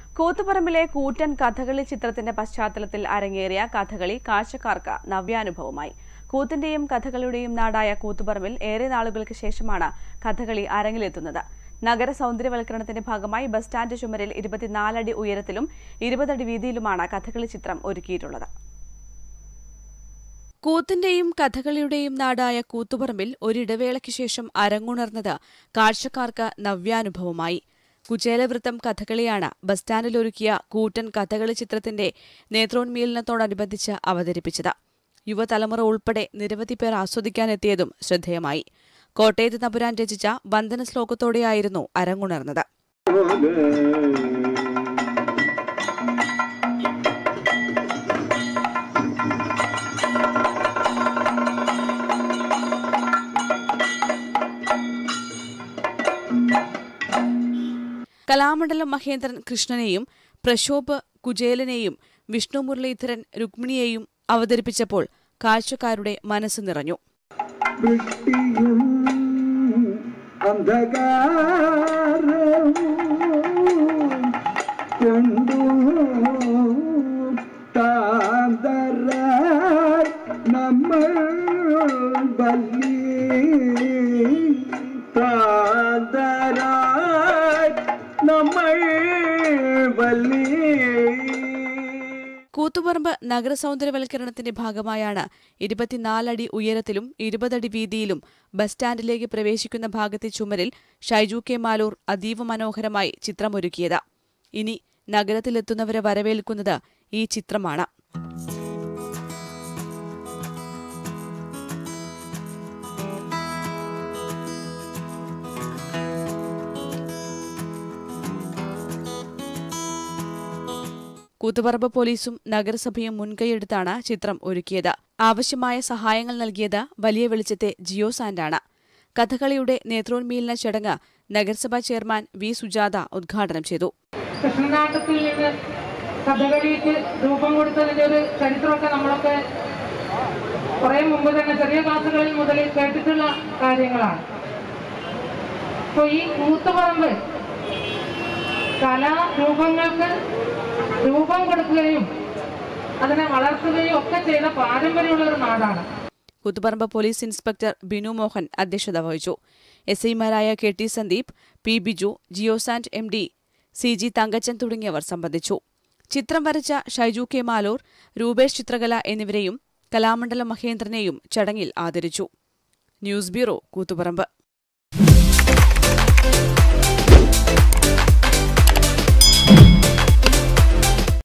കൂത്തുപറമ്പിലെ കൂറ്റൻ കഥകളി ചിത്രത്തിന്റെ പശ്ചാത്തലത്തിൽ അരങ്ങേറിയ കഥകളി കാഴ്ചക്കാർക്ക് നവ്യാനുഭവമായി കൂത്തിന്റെയും കഥകളിയുടെയും നാടായ കൂത്തുപറമ്പിൽ ഏറെ നാളുകൾക്ക് ശേഷമാണ് കഥകളി അരങ്ങിലെത്തുന്നത് നഗര സൗന്ദര്യവൽക്കരണത്തിന്റെ ഭാഗമായി ബസ് സ്റ്റാൻഡ് ചുമരിൽ ഇരുപത്തിനാലടി ഉയരത്തിലും ഇരുപതടി വീതിയിലുമാണ് കഥകളി ചിത്രം ഒരുക്കിയിട്ടുള്ളത് കൂത്തിന്റെയും കഥകളിയുടെയും നാടായ കൂത്തുപറമ്പിൽ ഒരിടവേളയ്ക്ക് ശേഷം അരങ്ങുണർന്നത് കാഴ്ചക്കാർക്ക് നവ്യാനുഭവമായി കുചേലവൃത്തം കഥകളിയാണ് ബസ് സ്റ്റാൻഡിലൊരുക്കിയ കൂറ്റൻ കഥകളി ചിത്രത്തിന്റെ നേത്രോന്മീലനത്തോടനുബന്ധിച്ച് അവതരിപ്പിച്ചത് യുവതലമുറ ഉൾപ്പെടെ നിരവധി പേർ ആസ്വദിക്കാനെത്തിയതും ശ്രദ്ധേയമായി കോട്ടയത്ത് തമ്പുരാൻ രചിച്ച വന്ദന ശ്ലോകത്തോടെയായിരുന്നു അരങ്ങുണർന്നത് കലാമണ്ഡലം മഹേന്ദ്രൻ കൃഷ്ണനെയും പ്രശോഭ് കുചേലനെയും വിഷ്ണു മുരളീധരൻ രുക്മിണിയെയും അവതരിപ്പിച്ചപ്പോൾ കാഴ്ചക്കാരുടെ മനസ്സ് നിറഞ്ഞു വൃഷ്ടിയും അന്ധകാരവും കൊണ്ടു താന്തരായി നമ്മൾ ബല്ലി താന്തരായി നമ്മൾ ബല്ലി കൂത്തുപറമ്പ് നഗരസൗന്ദര്യവൽക്കരണത്തിന്റെ ഭാഗമായാണ് ഇരുപത്തിനാലടി ഉയരത്തിലും ഇരുപതടി വീതിയിലും ബസ് സ്റ്റാൻഡിലേക്ക് പ്രവേശിക്കുന്ന ഭാഗത്തെ ചുമരിൽ ഷൈജു കെ മാലൂർ അതീവ മനോഹരമായി ചിത്രമൊരുക്കിയത് ഇനി നഗരത്തിലെത്തുന്നവരെ വരവേൽക്കുന്നത് ഈ ചിത്രമാണ് കൂത്തുപറമ്പ് പോലീസും നഗരസഭയും മുൻകൈയെടുത്താണ് ചിത്രം ഒരുക്കിയത് ആവശ്യമായ സഹായങ്ങൾ നൽകിയത് വലിയ വെളിച്ചത്തെ ജിയോ സാൻഡാണ് കഥകളിയുടെ നേത്രോന്മീലന ചടങ്ങ് നഗരസഭാ ചെയർമാൻ വി സുജാത ഉദ്ഘാടനം ചെയ്തു കൃഷ്ണനാട്ടത്തിൽ നിന്ന് കഥകളിക്ക് രൂപം കൊടുത്തതിന്റെ ഒരു ചരിത്രമൊക്കെ നമ്മളൊക്കെ കുറെ മുമ്പ് തന്നെ ചെറിയ ക്ലാസ്സുകളിൽ മുതൽ കേട്ടിട്ടുള്ള കാര്യങ്ങളാണ് അപ്പൊ ഈ കൂത്തുപറമ്പ് കലാരൂപങ്ങൾക്ക് രൂപം കൊടുക്കുകയും അതിനെ വളർത്തുകയും ഒക്കെ ചെയ്ത പാരമ്പര്യമുള്ള ഒരു നാടാണ് കൂത്തുപറമ്പ് പോലീസ് ഇൻസ്പെക്ടർ ബിനു മോഹൻ അധ്യക്ഷത വഹിച്ചു എസ് ഐമാരായ K T Sandeep P Biju ജിയോസാൻഡ് M D C G Thankachan തുടങ്ങിയവർ സംബന്ധിച്ചു ചിത്രം വരച്ച ഷൈജു കെ മാലൂർ രൂപേഷ് ചിത്രകല എന്നിവരെയും കലാമണ്ഡലം മഹേന്ദ്രനെയും ചടങ്ങിൽ ആദരിച്ചു ന്യൂസ് ബ്യൂറോ കൂത്തുപറമ്പ്